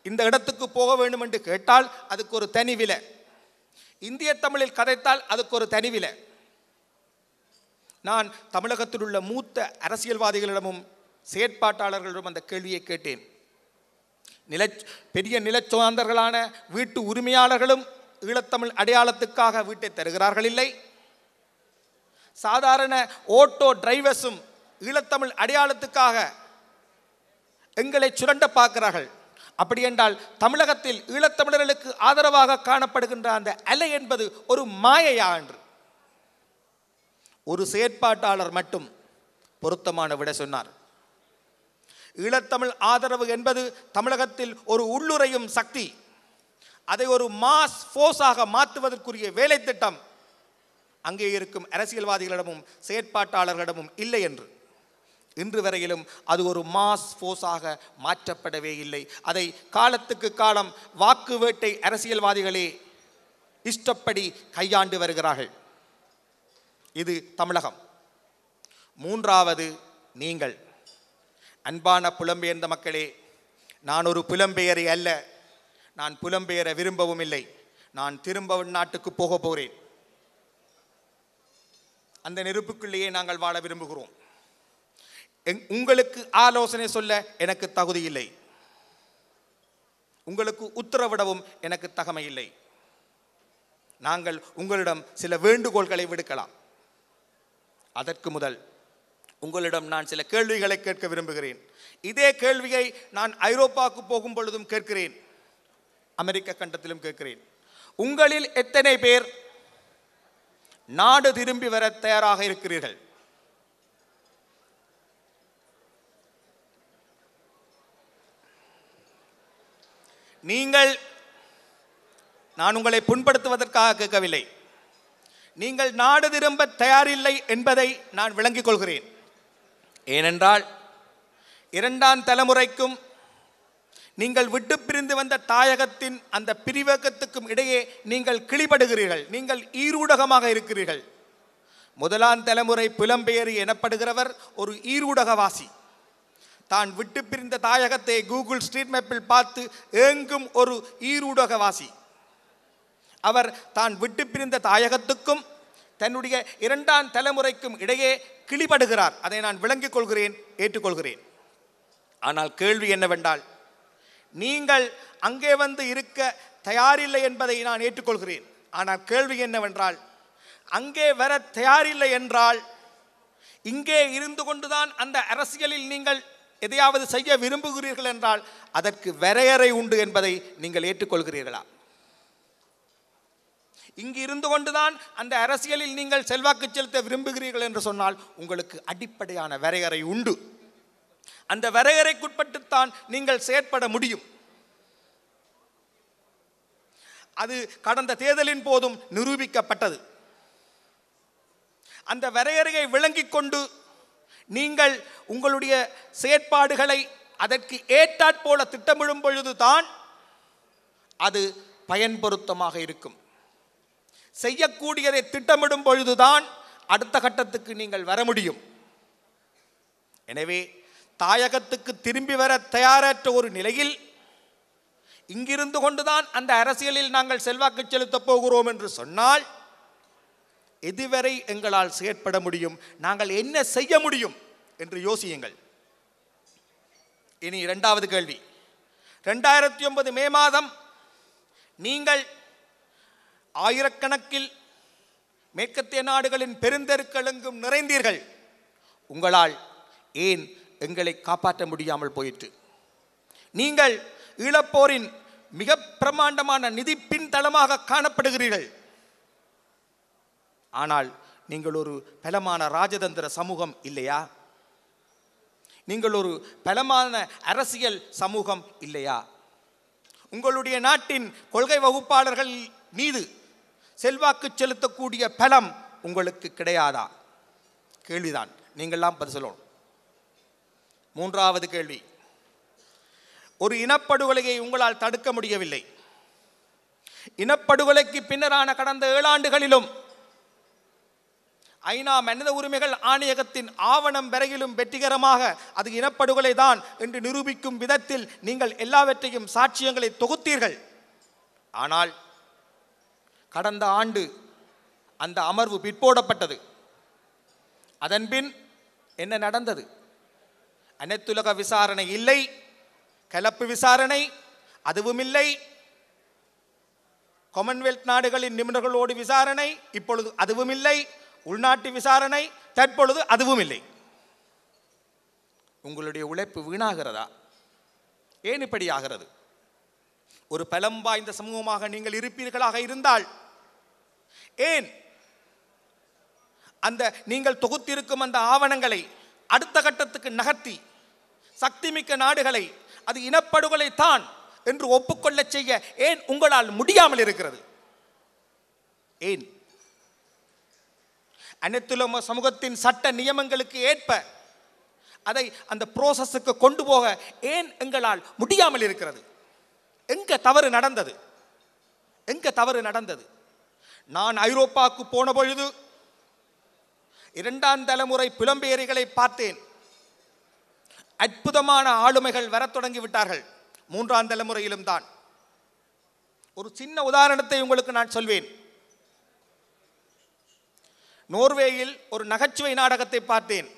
இந்த இடத்துக்கு போக வேண்டும் என்று கேட்டால் அதுக்கு ஒரு தனி விலை இந்திய தமிழில் கதைத்தால் அதுக்கு ஒரு தனி விலை நான் தமிழகத்தில் உள்ள மூத்த அரசியல்வாதிகளிடமும் செயற்பாட்டாளர்களிடம் அந்த கேள்வியை கேட்டேன் நில பெரிய நிலச்சுவாந்தர்களான வீட்டு உரிமையாளர்களும் ஈழத்தமிழ் அடையாளத்துக்காக வீட்டை தருகிறார்கள் இல்லை சாதாரண ஓட்டோ டிரைவர்ஸும் ஈழத்தமிழ் அடையாளத்துக்காக எங்களை சுரண்ட பார்க்கிறார்கள் அப்படி என்றால் தமிழகத்தில் ஈழத்தமிழர்களுக்கு ஆதரவாக காணப்படுகின்ற அந்த அலை என்பது ஒரு மாயையா என்று ஒரு செயற்பாட்டாளர் மட்டும் பொருத்தமான விட சொன்னார் ஈழத்தமிழ் ஆதரவு என்பது தமிழகத்தில் ஒரு உள்ளுரையும் சக்தி அதை ஒரு மாஸ் ஃபோர்ஸாக மாற்றுவதற்குரிய வேலை திட்டம் அங்கே இருக்கும் அரசியல்வாதிகளிடமும் செயற்பாட்டாளர்களிடமும் இல்லை என்று இன்று வரையிலும் அது ஒரு மாஸ் ஃபோர்ஸாக மாற்றப்படவே இல்லை அதை காலத்துக்கு காலம் வாக்கு வேட்டை அரசியல்வாதிகளே இஷ்டப்படி கையாண்டு வருகிறார்கள் இது தமிழகம் மூன்றாவது நீங்கள் அன்பான புலம்பெயர்ந்த மக்களே நான் ஒரு புலம்பெயரை அல்ல நான் புலம்பெயர விரும்பவும் இல்லை நான் திரும்ப நாட்டுக்கு போக போகிறேன் அந்த நெருப்புக்குள்ளேயே நாங்கள் வாழ விரும்புகிறோம் எங்- உங்களுக்கு ஆலோசனை சொல்ல எனக்கு தகுதி இல்லை உங்களுக்கு உத்தரவிடவும் எனக்கு தகமை இல்லை நாங்கள் உங்களிடம் சில வேண்டுகோள்களை விடுக்கலாம் அதற்கு முதல் உங்களிடம் நான் சில கேள்விகளை கேட்க விரும்புகிறேன் இதே கேள்வியை நான் ஐரோப்பாவுக்கு போகும் பொழுதும் கேட்கிறேன் அமெரிக்க கண்டத்திலும் கேட்கிறேன் உங்களில் எத்தனை பேர் நாடு திரும்பி வர தயாராக இருக்கிறீர்கள் நீங்கள் நான் உங்களை புண்படுத்துவதற்காக கேட்கவில்லை நீங்கள் நாடு திரும்ப தயாரில்லை என்பதை நான் விளங்கிக் கொள்கிறேன் ஏனென்றால் இரண்டாம் தலைமுறைக்கும் நீங்கள் விட்டு பிரிந்து வந்த தாயகத்தின் அந்த பிரிவகத்துக்கும் இடையே நீங்கள் கிளிபடுகிறீர்கள் நீங்கள் ஈரூடகமாக இருக்கிறீர்கள் முதலாம் தலைமுறை புலம்பெயரி எனப்படுகிறவர் ஒரு ஈரூடகவாசி தான் விட்டு பிரிந்த தாயகத்தை கூகுள் ஸ்ட்ரீட் மேப்பில் பார்த்து ஏங்கும் ஒரு ஈரூடகவாசி அவர் தான் விட்டு பிரிந்த தாயகத்துக்கும் தன்னுடைய இரண்டாம் தலைமுறைக்கும் இடையே கிளிபடுகிறார் அதை நான் விளங்கிக் கொள்கிறேன் ஏற்றுக்கொள்கிறேன் ஆனால் கேள்வி என்னவென்றால் நீங்கள் அங்கே வந்து இருக்க தயாரில்லை என்பதை நான் ஏற்றுக்கொள்கிறேன் ஆனால் கேள்வி என்னவென்றால் அங்கே வர தயாரில்லை என்றால் இங்கே இருந்து கொண்டுதான் அந்த அரசியலில் நீங்கள் எதையாவது செய்ய விரும்புகிறீர்கள் என்றால் அதற்கு வரையறை உண்டு என்பதை நீங்கள் ஏற்றுக்கொள்கிறீர்களா இங்கு இருந்து கொண்டுதான் அந்த அரசியலில் நீங்கள் செல்வாக்கு செலுத்த விரும்புகிறீர்கள் என்று சொன்னால் உங்களுக்கு அடிப்படையான வரையறை உண்டு அந்த வரையறைக்குட்பட்டுத்தான் நீங்கள் செயற்பட முடியும் அது கடந்த தேர்தலின் போதும் நிரூபிக்கப்பட்டது அந்த வரையறையை விளங்கிக் கொண்டு நீங்கள் உங்களுடைய செயற்பாடுகளை அதற்கு ஏற்றாற்போல திட்டமிடும் பொழுதுதான் அது பயன் பொருத்தமாக இருக்கும் செய்யக்கூடியதை திட்டமிடும் பொழுதுதான் அடுத்த கட்டத்துக்கு நீங்கள் வர முடியும் எனவே தாயகத்துக்கு திரும்பி வர தயாரற்ற ஒரு நிலையில் இங்கிருந்து கொண்டுதான் அந்த அரசியலில் நாங்கள் செல்வாக்கு செலுத்தப் போகிறோம் என்று சொன்னால் எதுவரை எங்களால் செயற்பட முடியும் நாங்கள் என்ன செய்ய முடியும் என்று யோசியுங்கள் இனி இரண்டாவது கேள்வி ரெண்டாயிரத்தி ஒன்பது மே மாதம் நீங்கள் ஆயிரக்கணக்கில் மேற்கத்திய நாடுகளின் பெருந்தெருக்களெங்கும் நிறைந்தீர்கள் உங்களால் ஏன் எங்களை காப்பாற்ற முடியாமல் போயிற்று நீங்கள் ஈழப்போரின் மிக பிரமாண்டமான நிதி பின்தளமாக காணப்படுகிறீர்கள் ஆனால் நீங்கள் ஒரு பலமான ராஜதந்திர சமூகம் இல்லையா நீங்கள் ஒரு பலமான அரசியல் சமூகம் இல்லையா உங்களுடைய நாட்டின் கொள்கை வகுப்பாளர்கள் மீது செல்வாக்கு செலுத்தக்கூடிய பலம் உங்களுக்கு கிடையாதா கேள்விதான் நீங்கள்லாம் பதில் சொல்லணும் மூன்றாவது கேள்வி ஒரு இனப்படுகொலையை உங்களால் தடுக்க முடியவில்லை இனப்படுகொலைக்கு பின்னரான கடந்த ஏழாண்டுகளிலும் ஐநா மனித உரிமைகள் ஆணையகத்தின் ஆவணம் வரையிலும் வெற்றிகரமாக அது இனப்படுகொலை தான் என்று நிரூபிக்கும் விதத்தில் நீங்கள் எல்லாவற்றையும் சாட்சியங்களை தொகுத்தீர்கள் ஆனால் கடந்த ஆண்டு அந்த அமர்வு பிற்போடப்பட்டது அதன்பின் என்ன நடந்தது அனைத்துலக விசாரணை இல்லை கலப்பு விசாரணை அதுவும் இல்லை காமன்வெல்த் நாடுகளின் நிபுணர்களோடு விசாரணை இப்பொழுது அதுவும் இல்லை உள்நாட்டு விசாரணை தற்பொழுது அதுவும் இல்லை உங்களுடைய உழைப்பு வீணாகிறதா ஏன் இப்படி ஆகிறது ஒரு பலம் வாய்ந்த சமூகமாக நீங்கள் இருப்பீர்களாக இருந்தால் ஏன் அந்த நீங்கள் தொகுத்திருக்கும் அந்த ஆவணங்களை அடுத்த கட்டத்துக்கு நகர்த்தி சக்திமிக்க நாடுகளை அது இனப்படுகொலை தான் என்று ஒப்புக்கொள்ளச் செய்ய ஏன் உங்களால் முடியாமல் இருக்கிறது ஏன் அனைத்துலக சமூகத்தின் சட்ட நியமங்களுக்கு ஏற்ப அதை அந்த ப்ரோசஸுக்கு கொண்டு போக ஏன் எங்களால் முடியாமல் இருக்கிறது எங்க தவறு நடந்தது எங்க தவறு நடந்தது நான் ஐரோப்பாவுக்கு போன பொழுது இரண்டாம் தலைமுறை புலம்பெயரிகளை பார்த்தேன் அற்புதமான ஆளுமைகள் வரத் தொடங்கி விட்டார்கள் மூன்றாம் தலைமுறையிலும் தான் ஒரு சின்ன உதாரணத்தை உங்களுக்கு நான் சொல்வேன் நோர்வேயில் ஒரு நகைச்சுவை நாடகத்தை பார்த்தேன்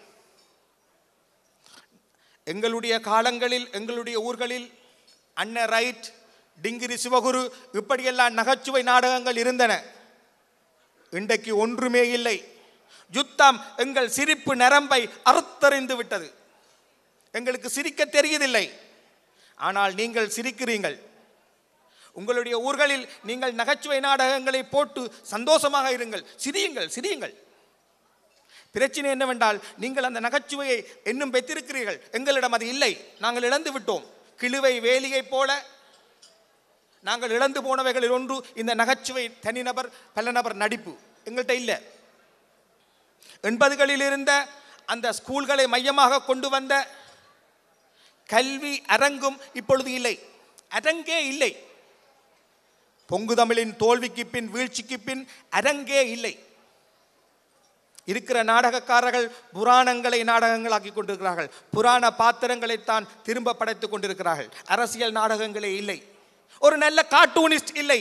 எங்களுடைய காலங்களில் எங்களுடைய ஊர்களில் அன்ன ரைட் டிங்கிரி சிவகுரு இப்படியெல்லாம் நகைச்சுவை நாடகங்கள் இருந்தன இன்றைக்கு ஒன்றுமே இல்லை யுத்தம் எங்கள் சிரிப்பு நரம்பை அறுத்தறிந்து விட்டது எங்களுக்கு சிரிக்க தெரியுதில்லை ஆனால் நீங்கள் சிரிக்கிறீர்கள் உங்களுடைய ஊர்களில் நீங்கள் நகைச்சுவை நாடகங்களை போட்டு சந்தோஷமாக இருங்கள் சிரியுங்கள் சிரியுங்கள் பிரச்சனை என்னவென்றால் நீங்கள் அந்த நகைச்சுவையை இன்னும் பெற்றிருக்கிறீர்கள் எங்களிடம் அது இல்லை நாங்கள் இழந்து விட்டோம் கிழுவை வேலியைப் போல நாங்கள் இழந்து போனவைகளில் ஒன்று இந்த நகைச்சுவை தனிநபர் பல நபர் நடிப்பு எங்கள்கிட்ட இல்லை எண்பதுகளில் இருந்த அந்த ஸ்கூல்களை மையமாக கொண்டு வந்த கல்வி அரங்கும் இப்பொழுது இல்லை அரங்கே இல்லை பொங்கு தமிழின் தோல்விக்கு பின் வீழ்ச்சிக்கு பின் அரங்கே இல்லை இருக்கிற நாடகக்காரர்கள் புராணங்களை நாடகங்களாக்கி கொண்டிருக்கிறார்கள் புராண பாத்திரங்களைத்தான் திரும்ப படைத்துக் கொண்டிருக்கிறார்கள் அரசியல் நாடகங்களே இல்லை ஒரு நல்ல கார்ட்டூனிஸ்ட் இல்லை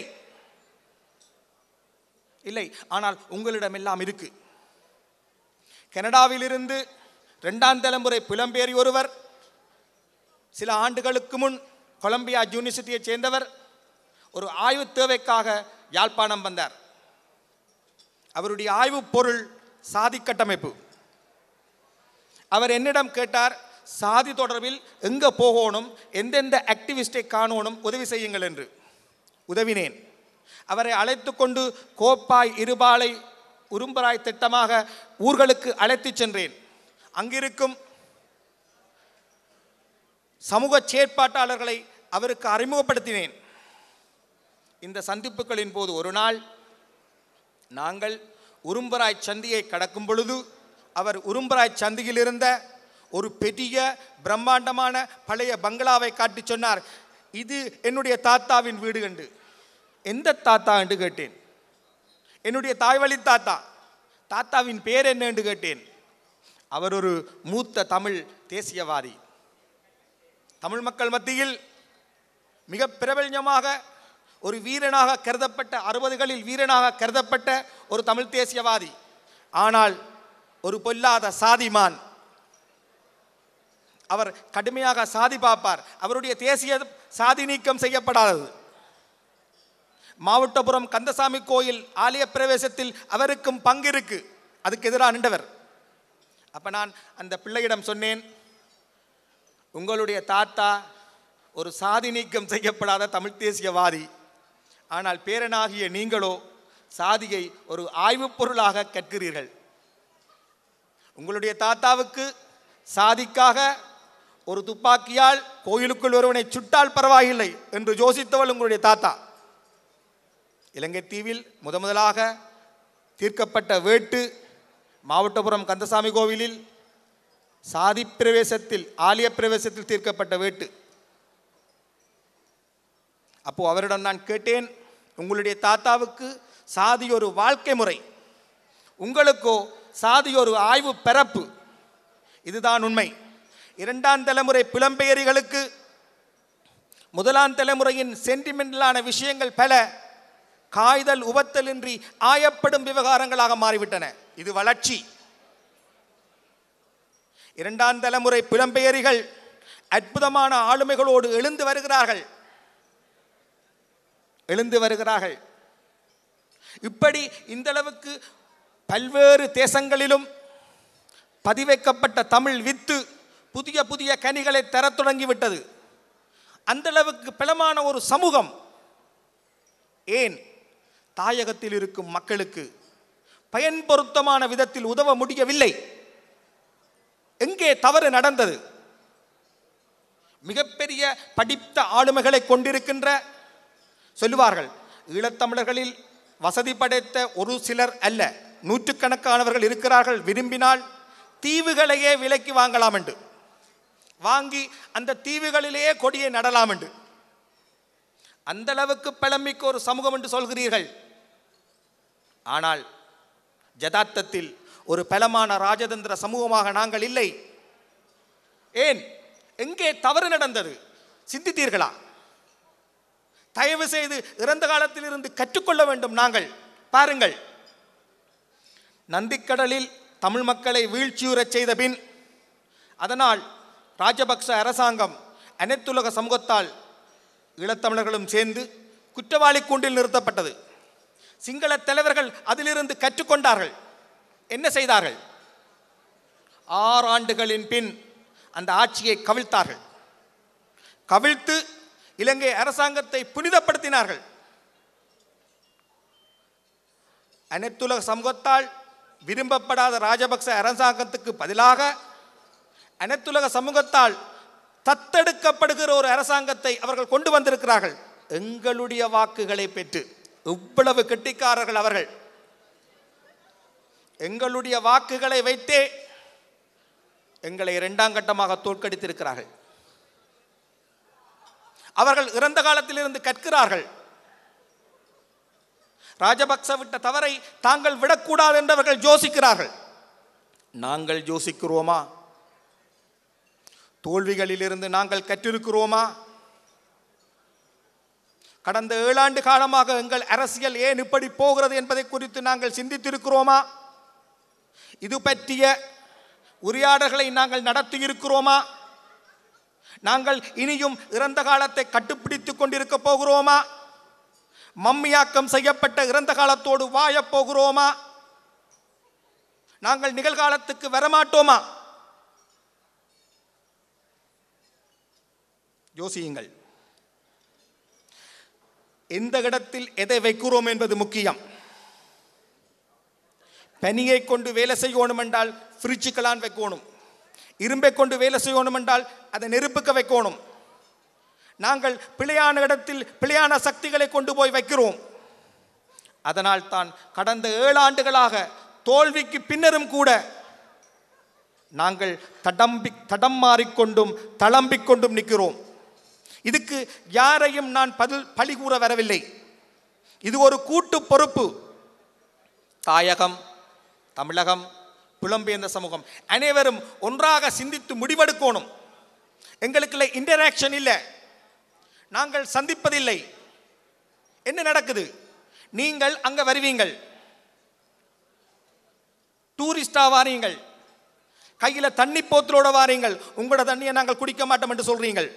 இல்லை ஆனால் உங்களிடம் எல்லாம் இருக்கு கனடாவிலிருந்து இரண்டாம் தலைமுறை புலம்பெயரி ஒருவர் சில ஆண்டுகளுக்கு முன் கொலம்பியா யூனிவர்சிட்டியைச் சேர்ந்தவர் ஒரு ஆய்வு தேவைக்காக யாழ்ப்பாணம் வந்தார் அவருடைய ஆய்வுப் பொருள் சாதி கட்டமைப்பு அவர் என்னிடம் கேட்டார் சாதி தொடர்பில் எங்கே போகணும் எந்தெந்த ஆக்டிவிஸ்டை காணணும் உதவி செய்யுங்கள் என்று உதவினேன் அவரை அழைத்து கொண்டு கோப்பாய் இருபாலை உரும்பராய் திட்டமாக ஊர்களுக்கு அழைத்துச் சென்றேன் அங்கிருக்கும் சமூக செயற்பாட்டாளர்களை அவருக்கு அறிமுகப்படுத்தினேன் இந்த சந்திப்புகளின் போது ஒரு நாள் நாங்கள் உரும்பராய் சந்தியை கடக்கும் பொழுது அவர் உரும்பராய் சந்தியில் இருந்த ஒரு பெரிய பிரம்மாண்டமான பழைய பங்களாவை காட்டி சொன்னார் இது என்னுடைய தாத்தாவின் வீடு என்று எந்த தாத்தா என்று கேட்டேன் என்னுடைய தாய்வழி தாத்தா தாத்தாவின் பேர் என்ன என்று கேட்டேன் அவர் ஒரு மூத்த தமிழ் தேசியவாதி தமிழ் மக்கள் மத்தியில் மிக பிரபல்யமாக ஒரு வீரனாக கருதப்பட்ட அறுபதுகளில் வீரனாக கருதப்பட்ட ஒரு தமிழ் தேசியவாதி ஆனால் ஒரு பொல்லாத சாதிமான் அவர் கடுமையாக சாதி பார்ப்பார் அவருடைய தேசிய சாதி நீக்கம் செய்யப்படாதது மாவட்டபுரம் கந்தசாமி கோயில் ஆலய பிரவேசத்தில் அவருக்கும் பங்கு இருக்கு அதுக்கு எதிராக நின்றவர் அப்ப நான் அந்த பிள்ளையிடம் சொன்னேன் உங்களுடைய தாத்தா ஒரு சாதி நீக்கம் செய்யப்படாத தமிழ் தேசியவாதி ஆனால் பேரனாகிய நீங்களோ சாதியை ஒரு ஆய்வுப் பொருளாக கற்கிறீர்கள் உங்களுடைய தாத்தாவுக்கு சாதிக்காக ஒரு துப்பாக்கியால் கோயிலுக்குள் ஒருவனை சுட்டால் பரவாயில்லை என்று யோசித்தவள் உங்களுடைய தாத்தா இலங்கை தீவில் முத முதலாக தீர்க்கப்பட்ட வேட்டு மாவட்டபுரம் கந்தசாமி கோவிலில் சாதி பிரவேசத்தில் ஆலய பிரவேசத்தில் தீர்க்கப்பட்ட வேட்டு அப்போ அவரிடம் நான் கேட்டேன் உங்களுடைய தாத்தாவுக்கு சாதி ஒரு வாழ்க்கை முறை உங்களுக்கோ சாதி ஒரு ஆய்வு பரப்பு இதுதான் உண்மை இரண்டாம் தலைமுறை புலம்பெயரிகளுக்கு முதலாம் தலைமுறையின் சென்டிமெண்டலான விஷயங்கள் பல காய்தல் உபத்தலின்றி ஆயப்படும் விவகாரங்களாக மாறிவிட்டன இது வளர்ச்சி இரண்டாம் தலைமுறை புலம்பெயரிகள் அற்புதமான ஆளுமைகளோடு எழுந்து வருகிறார்கள் எழுந்து வருகிறார்கள் இப்படி இந்த அளவுக்கு பல்வேறு தேசங்களிலும் பதிவைக்கப்பட்ட தமிழ் வித்து புதிய புதிய கனிகளை தரத் தொடங்கிவிட்டது அந்த அளவுக்கு பலமான ஒரு சமூகம் ஏன் தாயகத்தில் இருக்கும் மக்களுக்கு பயன் பொருத்தமான விதத்தில் உதவ முடியவில்லை எங்கே தவறு நடந்தது மிகப்பெரிய படித்த ஆளுமைகளை கொண்டிருக்கின்ற சொல்லுவார்கள் ஈழத்தமிழர்களில் வசதி படைத்த ஒரு சிலர் அல்ல நூற்றுக்கணக்கானவர்கள் இருக்கிறார்கள் விரும்பினால் தீவுகளையே விலைக்கு வாங்கலாம் என்று வாங்கி அந்த தீவுகளிலேயே கொடியை நடலாம் என்று அந்த அளவுக்கு பழமிக்க ஒரு சமூகம் என்று சொல்கிறீர்கள் ஆனால் ஜதார்த்தத்தில் ஒரு பலமான ராஜதந்திர சமூகமாக நாங்கள் இல்லை ஏன் எங்கே தவறு நடந்தது சிந்தித்தீர்களா தயவு செய்து இறந்த காலத்தில் இருந்து கற்றுக்கொள்ள வேண்டும் நாங்கள் பாருங்கள் நந்திக்கடலில் தமிழ் மக்களை வீழ்ச்சியுறச் செய்த பின் அதனால் ராஜபக்ச அரசாங்கம் அனைத்துலக சமூகத்தால் ஈழத்தமிழர்களும் சேர்ந்து குற்றவாளி கூண்டில் நிறுத்தப்பட்டது சிங்கள தலைவர்கள் அதிலிருந்து கற்றுக்கொண்டார்கள் என்ன செய்தார்கள் ஆறு ஆண்டுகளின் பின் அந்த ஆட்சியை கவிழ்த்தார்கள் கவிழ்த்து இலங்கை அரசாங்கத்தை புனிதப்படுத்தினார்கள் அனைத்துலக சமூகத்தால் விரும்பப்படாத ராஜபக்ச அரசாங்கத்துக்கு பதிலாக அனைத்துலக சமூகத்தால் தத்தெடுக்கப்படுகிற ஒரு அரசாங்கத்தை அவர்கள் கொண்டு வந்திருக்கிறார்கள் எங்களுடைய வாக்குகளை பெற்று இவ்வளவு கெட்டிக்காரர்கள் அவர்கள் எங்களுடைய வாக்குகளை வைத்தே எங்களை இரண்டாம் கட்டமாக தோற்கடித்திருக்கிறார்கள் அவர்கள் இறந்த காலத்திலிருந்து கற்கிறார்கள் ராஜபக்ச விட்ட தவறை தாங்கள் விடக்கூடாது என்றவர்கள் யோசிக்கிறார்கள் நாங்கள் யோசிக்கிறோமா தோல்விகளிலிருந்து நாங்கள் கற்றிருக்கிறோமா கடந்த ஏழாண்டு காலமாக எங்கள் அரசியல் ஏன் இப்படி போகிறது என்பதை குறித்து நாங்கள் சிந்தித்திருக்கிறோமா இது பற்றிய உரையாடல்களை நாங்கள் நடத்தி இருக்கிறோமா நாங்கள் இனியும் இறந்த காலத்தை கட்டுப்பிடித்துக் கொண்டிருக்க போகிறோமா மம்மியாக்கம் செய்யப்பட்ட இறந்த காலத்தோடு வாழப் போகிறோமா நாங்கள் நிகழ்காலத்துக்கு வரமாட்டோமா யோசியுங்கள் எந்த இடத்தில் எதை வைக்கிறோம் என்பது முக்கியம் பனியை கொண்டு வேலை செய்யணும் என்றால் ஃப்ரிட்ஜுக்கெல்லாம் வைக்கணும் இரும்பை கொண்டு வேலை செய்யணும் என்றால் அதை நெருப்புக்க வைக்கணும் நாங்கள் பிழையான இடத்தில் பிழையான சக்திகளை கொண்டு போய் வைக்கிறோம் அதனால் தான் கடந்த ஏழு ஆண்டுகளாக தோல்விக்கு பின்னரும் கூட நாங்கள் தடம்பி தடம் மாறிக்கொண்டும் தளம்பிக் கொண்டும் நிற்கிறோம் இதுக்கு யாரையும் நான் பதில் பழி கூற வரவில்லை இது ஒரு கூட்டு பொறுப்பு தாயகம் தமிழகம் புலம்பெயர்ந்த சமூகம் அனைவரும் ஒன்றாக சிந்தித்து முடிவெடுக்கணும் எங்களுக்குள்ள இன்டராக்ஷன் இல்லை நாங்கள் சந்திப்பதில்லை என்ன நடக்குது நீங்கள் அங்க வருவீங்கள் டூரிஸ்டா வாரீங்கள் கையில தண்ணி போத்தலோட வாரீங்கள் உங்களோட தண்ணியை நாங்கள் குடிக்க மாட்டோம் என்று சொல்றீங்கள்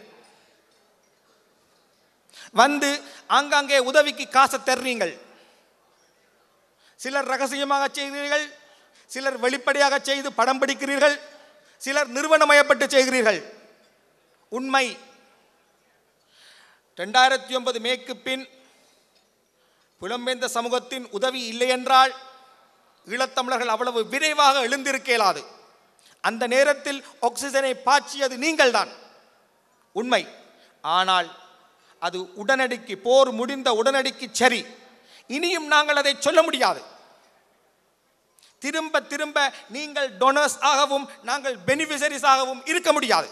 வந்து ஆங்காங்கே உதவிக்கு காசை தர்றீங்கள் சிலர் ரகசியமாக செய்கிறீர்கள் சிலர் வெளிப்படையாக செய்து படம் பிடிக்கிறீர்கள் சிலர் நிறுவனமயப்பட்டு செய்கிறீர்கள் உண்மை ரெண்டாயிரத்தி ஒன்பது மேற்கு பின் புலம்பெயர்ந்த சமூகத்தின் உதவி இல்லை என்றால் ஈழத்தமிழர்கள் அவ்வளவு விரைவாக எழுந்திருக்க இயலாது அந்த நேரத்தில் ஆக்சிஜனை பாய்ச்சியது நீங்கள்தான் உண்மை ஆனால் அது உடனடிக்கு போர் முடிந்த உடனடிக்கு சரி இனியும் நாங்கள் அதை சொல்ல முடியாது திரும்ப திரும்ப நீங்கள் டொனர்ஸ் ஆகவும் நாங்கள் பெனிஃபிஷரிஸ் ஆகவும் இருக்க முடியாது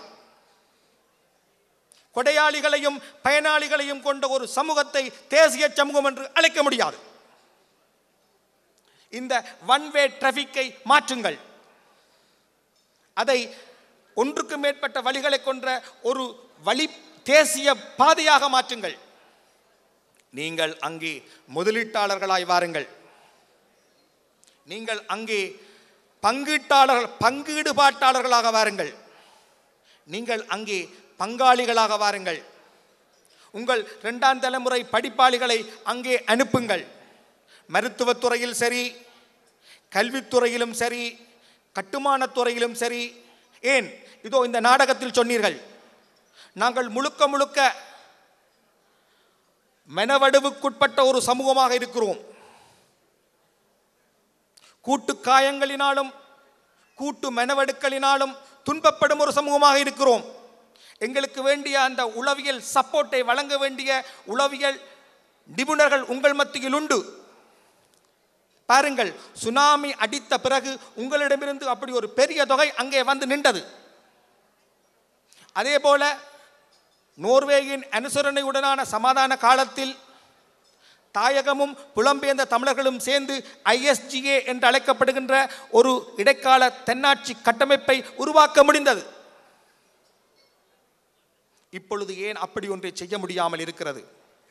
கொடையாளிகளையும் பயனாளிகளையும் கொண்ட ஒரு சமூகத்தை தேசிய சமூகம் என்று அழைக்க முடியாது இந்த ஒன் வே டிராஃபிக்கை மாற்றுங்கள் அதை ஒன்றுக்கு மேற்பட்ட வழிகளை கொண்ட ஒரு வழி தேசிய பாதையாக மாற்றுங்கள் நீங்கள் அங்கே முதலீட்டாளர்களாய் வாருங்கள் நீங்கள் அங்கே பங்கீட்டாளர்கள் பங்கீடுபாட்டாளர்களாக வாருங்கள் நீங்கள் அங்கே பங்காளிகளாக வாருங்கள் உங்கள் இரண்டாம் தலைமுறை படிப்பாளிகளை அங்கே அனுப்புங்கள் மருத்துவத் துறையில் சரி கல்வித்துறையிலும் சரி கட்டுமானத் துறையிலும் சரி ஏன் இதோ இந்த நாடகத்தில் சொன்னீர்கள் நாங்கள் முழுக்க முழுக்க மெனவடுவுக்குட்பட்ட ஒரு சமூகமாக இருக்கிறோம் கூட்டு காயங்களினாலும் கூட்டு மெனவடுக்களினாலும் துன்பப்படும் ஒரு சமூகமாக இருக்கிறோம் எங்களுக்கு வேண்டிய அந்த உளவியல் சப்போர்ட்டை வழங்க வேண்டிய உளவியல் நிபுணர்கள் உங்கள் மத்தியில் உண்டு பாருங்கள் சுனாமி அடித்த பிறகு உங்களிடமிருந்து அப்படி ஒரு பெரிய தொகை அங்கே வந்து நின்றது அதே போல நோர்வேயின் அனுசரணையுடனான சமாதான காலத்தில் தாயகமும் புலம்பெயர்ந்த தமிழர்களும் சேர்ந்து ஐஎஸ்ஜிஏ என்று அழைக்கப்படுகின்ற ஒரு இடைக்கால தென்னாட்சி கட்டமைப்பை உருவாக்க முடிந்தது இப்பொழுது ஏன் அப்படி ஒன்றை செய்ய முடியாமல் இருக்கிறது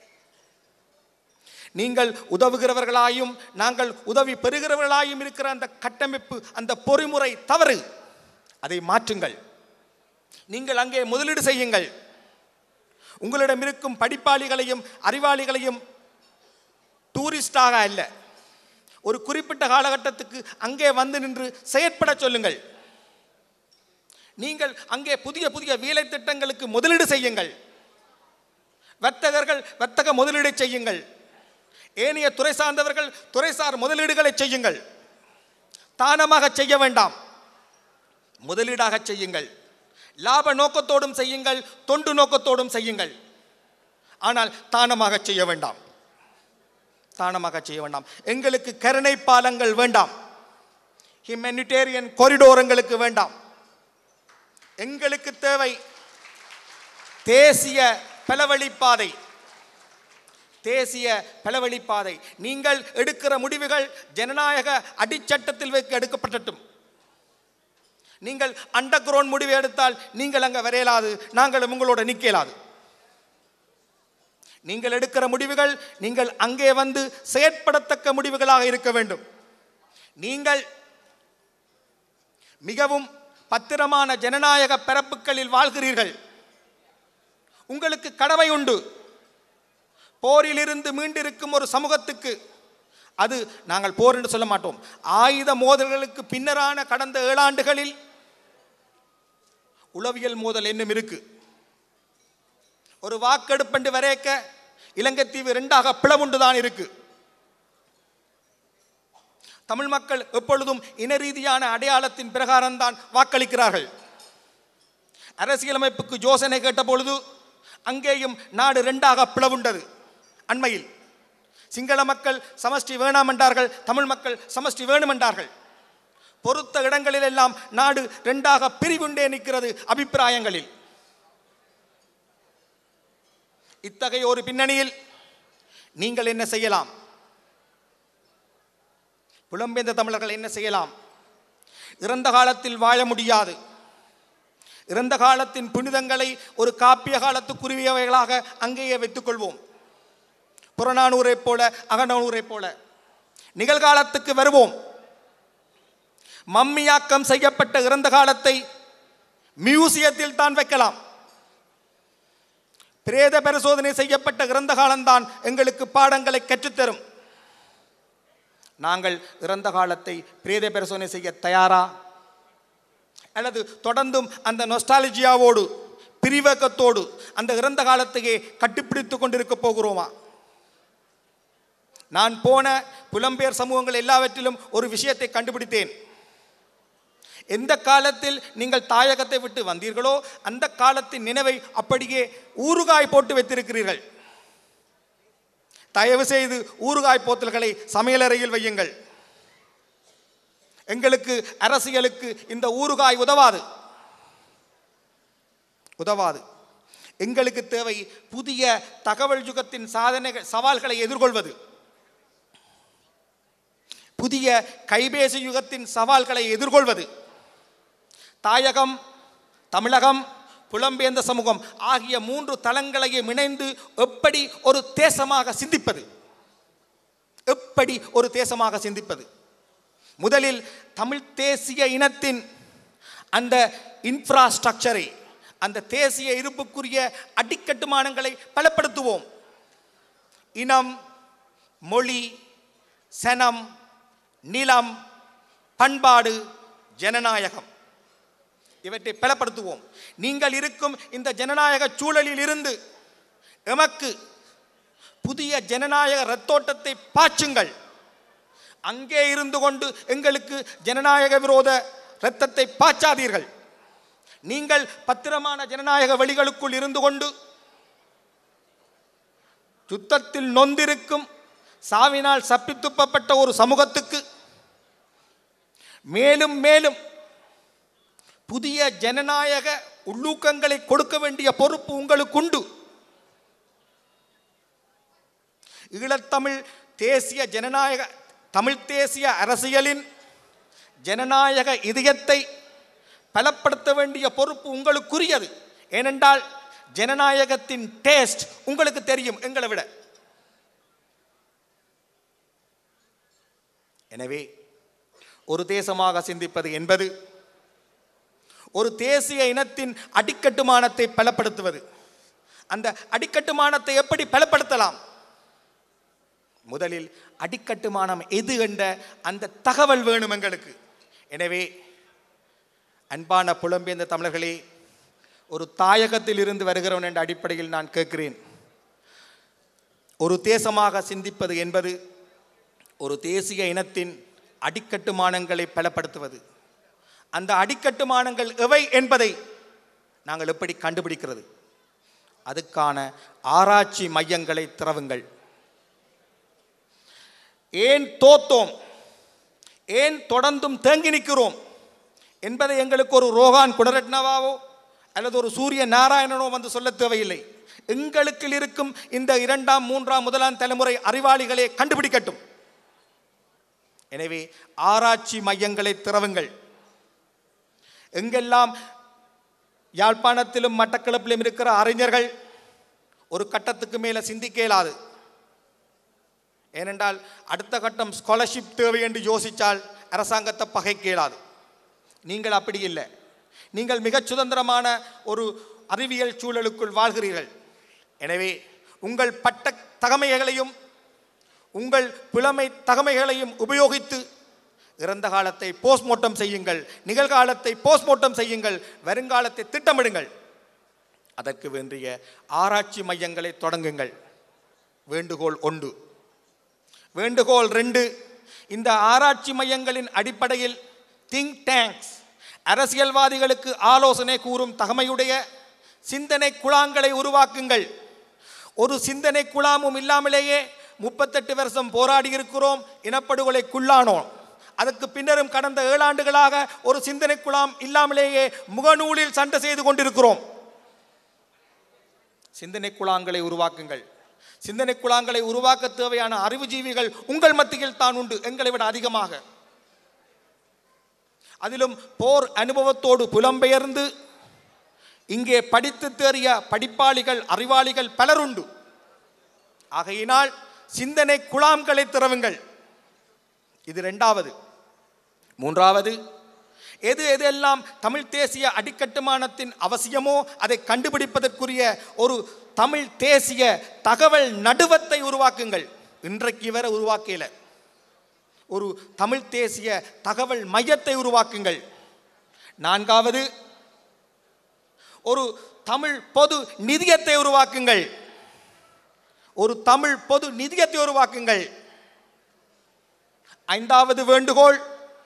நீங்கள் உதவுகிறவர்களாயும் நாங்கள் உதவி பெறுகிறவர்களாயும் இருக்கிற அந்த கட்டமைப்பு அந்த பொறிமுறை தவறு அதை மாற்றுங்கள் நீங்கள் அங்கே முதலீடு செய்யுங்கள் உங்களிடம் இருக்கும் படிப்பாளிகளையும் அறிவாளிகளையும் டூரிஸ்டாக அல்ல ஒரு குறிப்பிட்ட காலகட்டத்துக்கு அங்கே வந்து நின்று செயற்பட சொல்லுங்கள் நீங்கள் அங்கே புதிய புதிய வேலை திட்டங்களுக்கு முதலீடு செய்யுங்கள் வர்த்தகர்கள் வர்த்தக முதலீடு செய்யுங்கள் ஏனைய துறை சார்ந்தவர்கள் துறைசார் முதலீடுகளை செய்யுங்கள் தானமாக செய்ய வேண்டாம் முதலீடாக செய்யுங்கள் லாப நோக்கத்தோடும் செய்யுங்கள் தொண்டு நோக்கத்தோடும் செய்யுங்கள் ஆனால் தானமாக செய்ய வேண்டாம் தானமாக செய்ய வேண்டாம் எங்களுக்கு கருணை பாலங்கள் வேண்டாம் ஹியூமனிடேரியன் கொரிடோர் எங்களுக்கு வேண்டாம் எங்களுக்கு தேவை தேசிய பலவழிப்பாதை தேசிய பலவழிப்பாதை நீங்கள் எடுக்கிற முடிவுகள் ஜனநாயக அடிச்சட்டத்தில் வைக்க எடுக்கப்பட்டட்டும் நீங்கள் அண்டர் கிரவுண்ட் முடிவு எடுத்தால் நீங்கள் அங்கே வரையலாது நாங்கள் உங்களோட நிற்கலாது நீங்கள் எடுக்கிற முடிவுகள் நீங்கள் அங்கே வந்து செயற்படத்தக்க முடிவுகளாக இருக்க வேண்டும் நீங்கள் மிகவும் பத்திரமான ஜனநாயக பிறப்புகளில் வாழ்கிறீர்கள் உங்களுக்கு கடமை உண்டு போரிலிருந்து மீண்டிருக்கும் ஒரு சமூகத்துக்கு அது நாங்கள் போர் என்று சொல்ல மாட்டோம் ஆயுத மோதல்களுக்கு பின்னரான கடந்த ஏழாண்டுகளில் உளவியல் மோதல் என்னும் இருக்கு ஒரு வாக்கெடுப்பண்டு வரையக்க இலங்கைத்தீவு ரெண்டாக பிளவுண்டு தான் இருக்கு தமிழ் மக்கள் எப்பொழுதும் இன ரீதியான அடையாளத்தின் பிரகாரம்தான் வாக்களிக்கிறார்கள் அரசியலமைப்புக்கு யோசனை கேட்ட பொழுது அங்கேயும் நாடு ரெண்டாக பிளவுண்டது அண்மையில் சிங்கள மக்கள் சமஷ்டி வேணாம் என்றார்கள் தமிழ் மக்கள் சமஷ்டி வேணும் என்றார்கள் பொறுத்த இடங்களில் எல்லாம் நாடு ரெண்டாக பிரிவுண்டே நிற்கிறது அபிப்பிராயங்களில் இத்தகைய ஒரு பின்னணியில் நீங்கள் என்ன செய்யலாம் புலம்பெயர்ந்த தமிழர்கள் என்ன செய்யலாம் இறந்த காலத்தில் வாழ முடியாது இறந்த காலத்தின் புனிதங்களை ஒரு காப்பிய காலத்துக்குரியவைகளாக அங்கேயே வைத்துக் கொள்வோம் புறநானூரைப் போல அகநானூரைப் போல நிகழ்காலத்துக்கு வருவோம் மம்மியாக்கம் செய்யப்பட்ட இறந்த காலத்தை மியூசியத்தில் தான் வைக்கலாம் பிரேத பரிசோதனை செய்யப்பட்ட இறந்த காலம்தான் எங்களுக்கு பாடங்களை கற்றுத்தரும் நாங்கள் இறந்த காலத்தை பிரேத பரிசோதனை செய்ய தயாரா அல்லது தொடர்ந்தும் அந்த நொஸ்டாலஜியாவோடு பிரிவக்கத்தோடு அந்த இறந்த காலத்தையே கட்டுப்பிடித்து கொண்டிருக்க போகிறோமா நான் போன புலம்பெயர் சமூகங்கள் எல்லாவற்றிலும் ஒரு விஷயத்தை கண்டுபிடித்தேன் எந்த காலத்தில் நீங்கள் தாயகத்தை விட்டு வந்தீர்களோ அந்த காலத்தின் நினைவை அப்படியே ஊறுகாய் போட்டு வைத்திருக்கிறீர்கள் தயவு செய்து ஊறுகாய் போத்தல்களை சமையலறையில் வையுங்கள் எங்களுக்கு அரசியலுக்கு இந்த ஊறுகாய் உதவாது உதவாது எங்களுக்கு தேவை புதிய தகவல் யுகத்தின் சாதனைகள் சவால்களை எதிர்கொள்வது புதிய கைபேசி யுகத்தின் சவால்களை எதிர்கொள்வது தாயகம் தமிழகம் புலம்பெயர்ந்த சமூகம் ஆகிய மூன்று தளங்களையும் இணைந்து எப்படி ஒரு தேசமாக சிந்திப்பது எப்படி ஒரு தேசமாக சிந்திப்பது முதலில் தமிழ் தேசிய இனத்தின் அந்த இன்ஃப்ராஸ்ட்ரக்சரை அந்த தேசிய இருப்புக்குரிய அடிக்கட்டுமானங்களை பலப்படுத்துவோம் இனம் மொழி சனம் நிலம் பண்பாடு ஜனநாயகம் இவற்றை பலப்படுத்துவோம் நீங்கள் இருக்கும் இந்த ஜனநாயக சூழலில் இருந்து எமக்கு புதிய ஜனநாயக ரத்தோட்டத்தை பாய்ச்சுங்கள் அங்கே இருந்து கொண்டு எங்களுக்கு ஜனநாயக விரோத இரத்தத்தை பாய்ச்சாதீர்கள் நீங்கள் பத்திரமான ஜனநாயக வழிகளுக்குள் இருந்து கொண்டு யுத்தத்தில் நொந்திருக்கும் சாவினால் சப்பித்துப்பப்பட்ட ஒரு சமூகத்துக்கு மேலும் மேலும் புதிய ஜனநாயக உள்ளூக்கங்களை கொடுக்க வேண்டிய பொறுப்பு உங்களுக்கு உண்டு ஈழத்தமிழ் தேசிய ஜனநாயக தமிழ் தேசிய அரசியலின் ஜனநாயக இதயத்தை பலப்படுத்த வேண்டிய பொறுப்பு உங்களுக்குரியது ஏனென்றால் ஜனநாயகத்தின் டேஸ்ட் உங்களுக்கு தெரியும் எங்களை விட எனவே ஒரு தேசமாக சிந்திப்பது என்பது ஒரு தேசிய இனத்தின் அடிக்கட்டுமானத்தை பலப்படுத்துவது அந்த அடிக்கட்டுமானத்தை எப்படி பலப்படுத்தலாம் முதலில் அடிக்கட்டுமானம் எது என்ற அந்த தகவல் வேணும் எங்களுக்கு எனவே அன்பான புலம்பெயர்ந்த தமிழர்களே ஒரு தாயகத்தில் இருந்து வருகிறவன் என்ற அடிப்படையில் நான் கேட்கிறேன் ஒரு தேசமாக சிந்திப்பது என்பது ஒரு தேசிய இனத்தின் அடிக்கட்டுமானங்களை பலப்படுத்துவது அந்த அடிக்கட்டுமானங்கள் எவை என்பதை நாங்கள் எப்படி கண்டுபிடிக்கிறது அதுக்கான ஆராய்ச்சி மையங்களை திறவுங்கள் ஏன் தோத்தோம் ஏன் தொடர்ந்தும் தேங்கி நிற்கிறோம் என்பதை எங்களுக்கு ஒரு ரோகான் குணரட்னவாவோ அல்லது ஒரு சூரிய நாராயணனோ வந்து சொல்ல தேவையில்லை எங்களுக்கு இருக்கும் இந்த இரண்டாம் மூன்றாம் முதலாம் தலைமுறை அறிவாளிகளே கண்டுபிடிக்கட்டும் எனவே ஆராய்ச்சி மையங்களை திறவுங்கள் எங்கெல்லாம் யாழ்ப்பாணத்திலும் மட்டக்களப்பிலும் இருக்கிற அறிஞர்கள் ஒரு கட்டத்துக்கு மேலே சிந்திக்க இயலாது ஏனென்றால் அடுத்த கட்டம் ஸ்காலர்ஷிப் தேவை என்று யோசித்தால் அரசாங்கத்தை பகைக்க இயலாது நீங்கள் அப்படி இல்லை நீங்கள் மிகச் சுதந்திரமான ஒரு அறிவியல் சூழலுக்குள் வாழ்கிறீர்கள் எனவே உங்கள் பட்ட தகமைகளையும் உங்கள் புலமை தகமைகளையும் உபயோகித்து இறந்த காலத்தை போஸ்ட்மார்ட்டம் செய்யுங்கள் நிகழ்காலத்தை போஸ்ட்மார்ட்டம் செய்யுங்கள் வருங்காலத்தை திட்டமிடுங்கள் அதற்கு வேண்டிய ஆராய்ச்சி மையங்களை தொடங்குங்கள் வேண்டுகோள் ஒன்று வேண்டுகோள் ரெண்டு இந்த ஆராய்ச்சி மையங்களின் அடிப்படையில் திங்க் டேங்க்ஸ் அரசியல்வாதிகளுக்கு ஆலோசனை கூறும் தகமையுடைய சிந்தனை குழாங்களை உருவாக்குங்கள் ஒரு சிந்தனை குழாமும் இல்லாமலேயே முப்பத்தெட்டு வருஷம் போராடி இருக்கிறோம் இனப்படுகொலைக்குள்ளானோம் அதற்கு பின்னரும் கடந்த ஏழாண்டுகளாக ஒரு சிந்தனை குழாம் இல்லாமலேயே முகநூலில் சண்டை செய்து கொண்டிருக்கிறோம் சிந்தனை குழாங்களை உருவாக்குங்கள் சிந்தனை குழாங்களை உருவாக்க தேவையான அறிவுஜீவிகள் உங்கள் மத்தியில் தான் உண்டு எங்களை விட அதிகமாக அதிலும் போர் அனுபவத்தோடு புலம்பெயர்ந்து இங்கே படித்து தேறிய படிப்பாளிகள் அறிவாளிகள் பலருண்டு ஆகையினால் சிந்தனை குழாம்களை திறவுங்கள் இது ரெண்டாவது மூன்றாவது எது எதெல்லாம் தமிழ் தேசிய அடிக்கட்டுமானத்தின் அவசியமோ அதை கண்டுபிடிப்பதற்குரிய ஒரு தமிழ் தேசிய தகவல் நடுவத்தை உருவாக்குங்கள் இன்றைக்கு வரை உருவாக்கல ஒரு தமிழ் தேசிய தகவல் மையத்தை உருவாக்குங்கள் நான்காவது ஒரு தமிழ் பொது நிதியத்தை உருவாக்குங்கள் ஒரு தமிழ் பொது நிதியத்தை உருவாக்குங்கள் ஐந்தாவது வேண்டுகோள்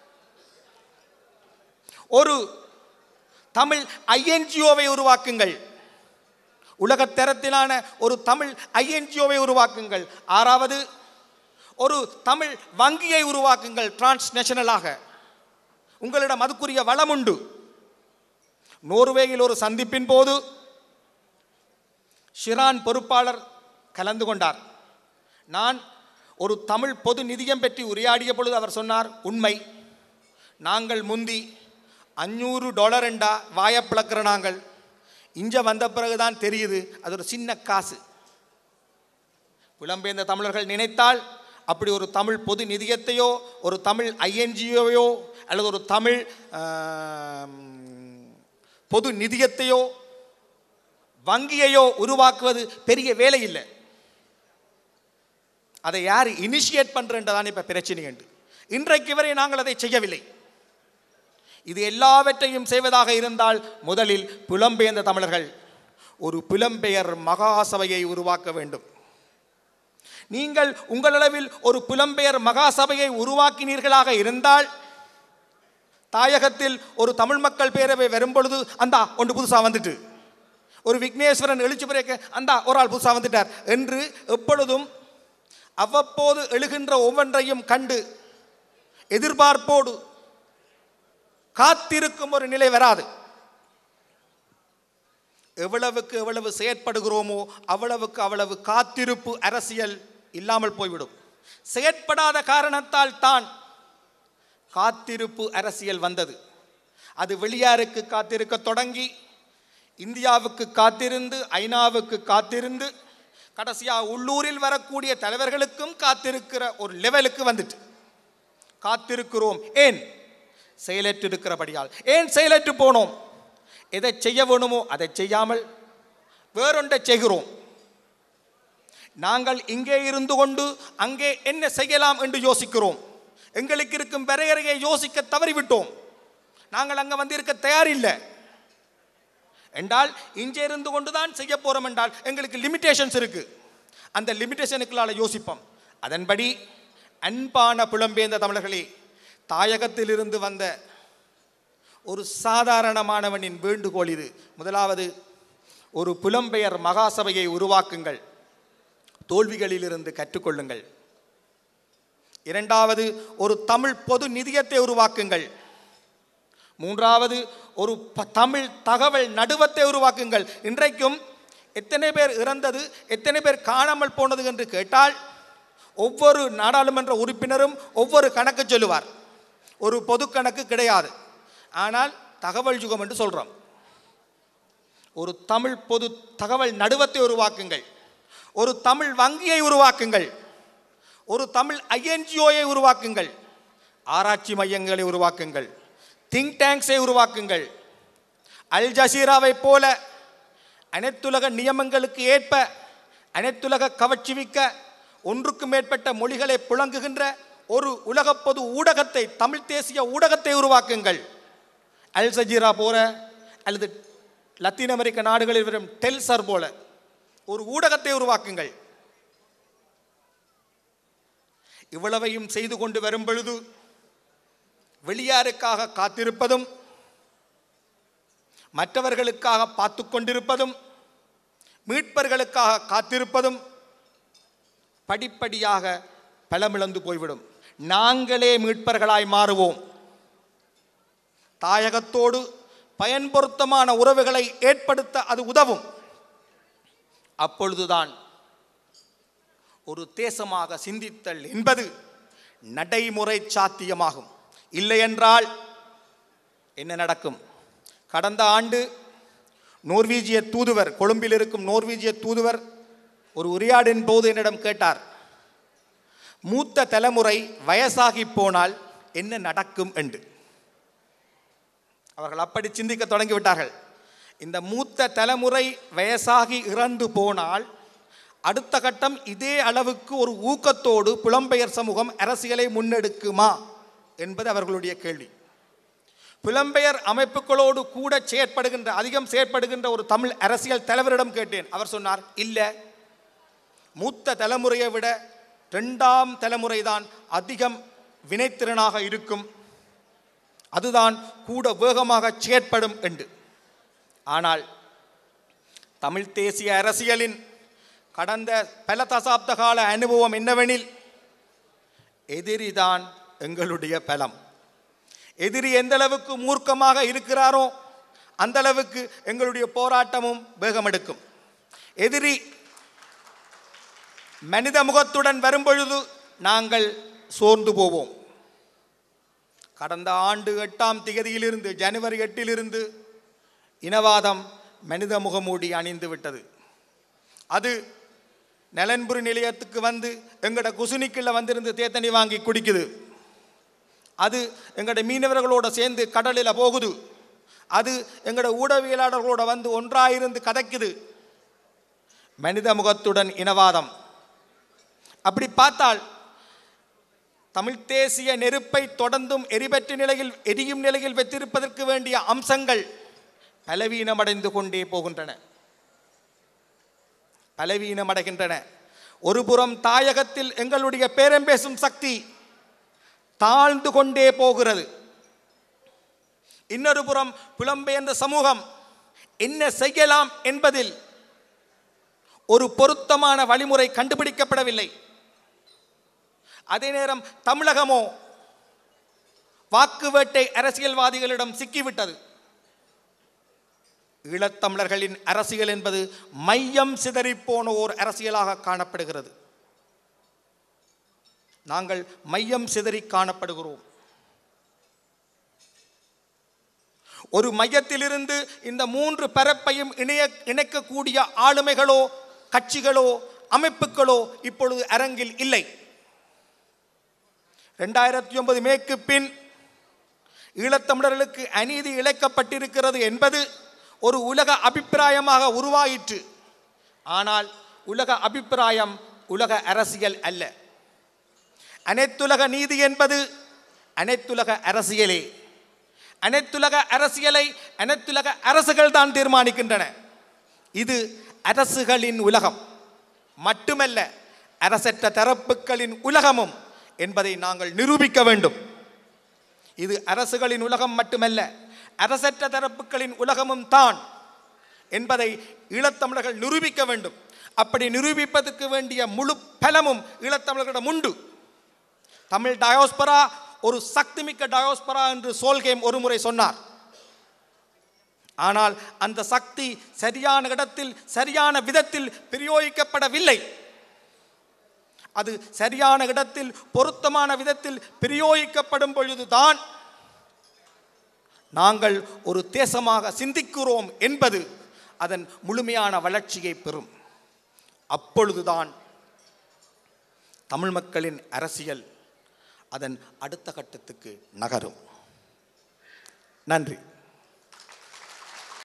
ஒரு தமிழ் ஐஎன்ஜிஓவை உருவாக்குங்கள் உலகத்தரத்திலான ஒரு தமிழ் ஐஎன்ஜிஓவை உருவாக்குங்கள் ஆறாவது ஒரு தமிழ் வங்கியை உருவாக்குங்கள் டிரான்ஸ்நேஷனலாக உங்களிடம் அதுக்குரிய வளம் உண்டு நோர்வேயில் ஒரு சந்திப்பின் போது ஷிரான் பொறுப்பாளர் கலந்து கொண்டார் நான் ஒரு தமிழ் பொது நிதியம் பற்றி உரையாடிய பொழுது அவர் சொன்னார் உண்மை நாங்கள் முந்தி அஞ்சூறு டாலர் என்றா வாயை பிளக்கிற நாங்கள் இஞ்ச வந்த பிறகுதான் தெரியுது அது ஒரு சின்ன காசு புலம்பெயர்ந்த தமிழர்கள் நினைத்தால் அப்படி ஒரு தமிழ் பொது நிதியத்தையோ ஒரு தமிழ் ஐஎன்ஜிஓவையோ அல்லது ஒரு தமிழ் ஆம், பொது நிதியத்தையோ வங்கியையோ உருவாக்குவது பெரிய வேலை இல்லை அதை யார் இனிஷியேட் பண்ணுறன்றதான் இப்போ பிரச்சனை உண்டு இன்றைக்கு வரை நாங்கள் அதை செய்யவில்லை இது எல்லாவற்றையும் செய்வதாக இருந்தால் முதலில் புலம்பெயர்ந்த தமிழர்கள் ஒரு புலம்பெயர் மகாசபையை உருவாக்க வேண்டும் நீங்கள் உங்களளவில் ஒரு புலம்பெயர் மகாசபையை உருவாக்கினீர்களாக இருந்தால் தாயகத்தில் ஒரு தமிழ் மக்கள் பேரவை வரும்பொழுது அந்தா ஒன்று புதுசாக வந்துட்டு ஒரு விக்னேஸ்வரன் எழுச்சி பிறக்க அந்தா ஒரு ஆள் புதுசாக வந்துட்டார் என்று எப்பொழுதும் அவ்வப்போது எழுகின்ற ஒவ்வொன்றையும் கண்டு எதிர்பார்ப்போடு காத்திருக்கும் ஒரு நிலை வராது எவ்வளவுக்கு எவ்வளவு செயற்படுகிறோமோ அவ்வளவுக்கு அவ்வளவு காத்திருப்பு அரசியல் இல்லாமல் போய்விடும் செயற்படாத காரணத்தால் தான் காத்திருப்பு அரசியல் வந்தது அது வெளியாருக்கு காத்திருக்க தொடங்கி இந்தியாவுக்கு காத்திருந்து ஐநாவுக்கு காத்திருந்து கடைசியாக உள்ளூரில் வரக்கூடிய தலைவர்களுக்கும் காத்திருக்கிற ஒரு லெவலுக்கு வந்துட்டு காத்திருக்கிறோம் ஏன் செயலற்று இருக்கிறபடியால் ஏன் செயலற்று போனோம் எதை செய்ய வேணுமோ அதை செய்யாமல் வேறொன்றை செய்கிறோம் நாங்கள் இங்கே இருந்து கொண்டு அங்கே என்ன செய்யலாம் என்று யோசிக்கிறோம் எங்களுக்கு இருக்கும் வரையறையை யோசிக்க தவறிவிட்டோம் நாங்கள் அங்கே வந்திருக்க தயாரில்லை என்றால் இங்கே இருந்து கொண்டு தான் செய்ய போகிறோம் என்றால் எங்களுக்கு லிமிட்டேஷன்ஸ் இருக்கு அந்த லிமிட்டேஷனுக்குள்ளால யோசிப்போம் அதன்படி அன்பான புலம்பெயர்ந்த தமிழர்களே தாயகத்திலிருந்து வந்த ஒரு சாதாரணமானவனின் வேண்டுகோள் இது முதலாவது ஒரு புலம்பெயர் மகாசபையை உருவாக்குங்கள் தோல்விகளிலிருந்து கற்றுக்கொள்ளுங்கள் இரண்டாவது ஒரு தமிழ் பொது நிதியத்தை உருவாக்குங்கள் மூன்றாவது ஒரு ப- தமிழ் தகவல் நடுவத்தை உருவாக்குங்கள் இன்றைக்கும் எத்தனை பேர் இறந்தது எத்தனை பேர் காணாமல் போனது என்று கேட்டால் ஒவ்வொரு நாடாளுமன்ற உறுப்பினரும் ஒவ்வொரு கணக்கு சொல்லுவார் ஒரு பொது கணக்கு கிடையாது ஆனால் தகவல் யுகம் என்று சொல்கிறோம் ஒரு தமிழ் பொது தகவல் நடுவத்தை உருவாக்குங்கள் ஒரு தமிழ் வங்கியை உருவாக்குங்கள் ஒரு தமிழ் ஐஎன்ஜிஓயை உருவாக்குங்கள் ஆராய்ச்சி மையங்களை உருவாக்குங்கள் திங்க் டேங்க்ஸை உருவாக்குங்கள் அல் ஜசீராவை போல அனைத்துலக நியமங்களுக்கு ஏற்ப அனைத்துலக கவர்ச்சிவிக்க ஒன்றுக்கு மேற்பட்ட மொழிகளை புழங்குகின்ற ஒரு உலக பொது ஊடகத்தை தமிழ் தேசிய ஊடகத்தை உருவாக்குங்கள் அல் ஜசீரா போல அல்லது லத்தீன் அமெரிக்க நாடுகளில் வரும் டெல்சர் போல ஒரு ஊடகத்தை உருவாக்குங்கள் இவ்வளவையும் செய்து கொண்டு வரும் பொழுது வெளியாருக்காக காத்திருப்பதும் மற்றவர்களுக்காக பார்த்து கொண்டிருப்பதும் மீட்பர்களுக்காக காத்திருப்பதும் படிப்படியாக பலமிழந்து போய்விடும் நாங்களே மீட்பர்களாய் மாறுவோம் தாயகத்தோடு பயன்பொருத்தமான உறவுகளை ஏற்படுத்த அது உதவும் அப்பொழுதுதான் ஒரு தேசமாக சிந்தித்தல் என்பது நடைமுறை சாத்தியமாகும் இல்லையென்றால் என்ன நடக்கும் கடந்த ஆண்டு நோர்வீஜிய தூதுவர் கொழும்பில் இருக்கும் நோர்வீஜிய தூதுவர் ஒரு உரையாடின் போது என்னிடம் கேட்டார் மூத்த தலைமுறை வயசாகி போனால் என்ன நடக்கும் என்று அவர்கள் அப்படி சிந்திக்க தொடங்கிவிட்டார்கள் இந்த மூத்த தலைமுறை வயசாகி இறந்து போனால் அடுத்த கட்டம் இதே அளவுக்கு ஒரு ஊக்கத்தோடு புலம்பெயர் சமூகம் அரசியலை முன்னெடுக்குமா என்பது அவர்களுடைய கேள்வி புலம்பெயர் அமைப்புகளோடு கூட செயற்படுகின்ற அதிகம் செயற்படுகின்ற ஒரு தமிழ் அரசியல் தலைவரிடம் கேட்டேன் அவர் சொன்னார் இல்லை மூத்த தலைமுறையை விட ரெண்டாம் தலைமுறை தான் அதிகம் வினைத்திறனாக இருக்கும் அதுதான் கூட வேகமாக செயற்படும் என்று ஆனால் தமிழ் தேசிய அரசியலின் கடந்த பல தசாப்த கால அனுபவம் என்னவெனில் எதிரிதான் எங்களுடைய பலம் எதிரி எந்த அளவுக்கு மூர்க்கமாக இருக்கிறாரோ அந்த அளவுக்கு எங்களுடைய போராட்டமும் வேகமெடுக்கும் எதிரி மனித முகத்துடன் வரும்பொழுது நாங்கள் சோர்ந்து போவோம் கடந்த ஆண்டு எட்டாம் திகதியிலிருந்து ஜனவரி எட்டிலிருந்து இனவாதம் மனித முகமூடி அணிந்து விட்டது அது நலன்புரி நிலையத்துக்கு வந்து எங்கட குசுனிக்குள்ள வந்திருந்து தேத்தனி வாங்கி குடிக்குது அது எங்கட மீனவர்களோட சேர்ந்து கடலில் போகுது அது எங்கட ஊடகவியலாளர்களோட வந்து ஒன்றாயிருந்து கதைக்குது மனித முகத்துடன் இனவாதம் அப்படி பார்த்தால் தமிழ் தேசிய நெருப்பை தொடர்ந்தும் எரிபற்ற நிலையில் எரியும் நிலையில் வைத்திருப்பதற்கு வேண்டிய அம்சங்கள் பலவீனமடைந்து கொண்டே போகின்றன பலவீனமடைகின்றன ஒரு புறம் தாயகத்தில் எங்களுடைய பேரம் பேசும் சக்தி தாழ்ந்து கொண்டே போகிறது இன்னொரு புறம் புலம்பெயர்ந்த சமூகம் என்ன செய்யலாம் என்பதில் ஒரு பொருத்தமான வழிமுறை கண்டுபிடிக்கப்படவில்லை அதே நேரம் தமிழகமோ வாக்கு வேட்டை அரசியல்வாதிகளிடம் சிக்கிவிட்டது ஈழத்தமிழர்களின் அரசியல் என்பது மையம் சிதறிப்போன ஓர் அரசியலாக காணப்படுகிறது நாங்கள் மையம் சிதறி காணப்படுகிறோம் ஒரு மையத்திலிருந்து இந்த மூன்று பரப்பையும் இணைய இணைக்கக்கூடிய ஆளுமைகளோ கட்சிகளோ அமைப்புகளோ இப்பொழுது அரங்கில் இல்லை ரெண்டாயிரத்தி ஒன்பது மேற்கு பின் ஈழத்தமிழர்களுக்கு அநீதி இழைக்கப்பட்டிருக்கிறது என்பது ஒரு உலக அபிப்பிராயமாக உருவாயிற்று ஆனால் உலக அபிப்பிராயம் உலக அரசியல் அல்ல அனைத்துலக நீதி என்பது அனைத்துலக அரசியலே அனைத்துலக அரசியலை அனைத்துலக அரசுகள் தான் தீர்மானிக்கின்றன இது அரசுகளின் உலகம் மட்டுமல்ல அரசற்ற தரப்புகளின் உலகமும் என்பதை நாங்கள் நிரூபிக்க வேண்டும் இது அரசுகளின் உலகம் மட்டுமல்ல அரசற்ற தரப்புகளின் உலகமும் தான் என்பதை ஈழத்தமிழர்கள் நிரூபிக்க வேண்டும் அப்படி நிரூபிப்பதற்கு வேண்டிய முழு பலமும் ஈழத்தமிழர்களிடம் உண்டு தமிழ் டயோஸ்பரா ஒரு சக்திமிக்க டயோஸ்பரா என்று சோல்கேம் ஒருமுறை சொன்னார் ஆனால் அந்த சக்தி சரியான இடத்தில் சரியான விதத்தில் பிரயோகிக்கப்படவில்லை அது சரியான இடத்தில் பொருத்தமான விதத்தில் பிரயோகிக்கப்படும் பொழுதுதான் நாங்கள் ஒரு தேசமாக சிந்திக்கிறோம் என்பது அதன் முழுமையான வளர்ச்சியை பெறும் அப்பொழுதுதான் தமிழ் மக்களின் அரசியல் அதன் அடுத்த கட்டத்துக்கு நகரும் நன்றி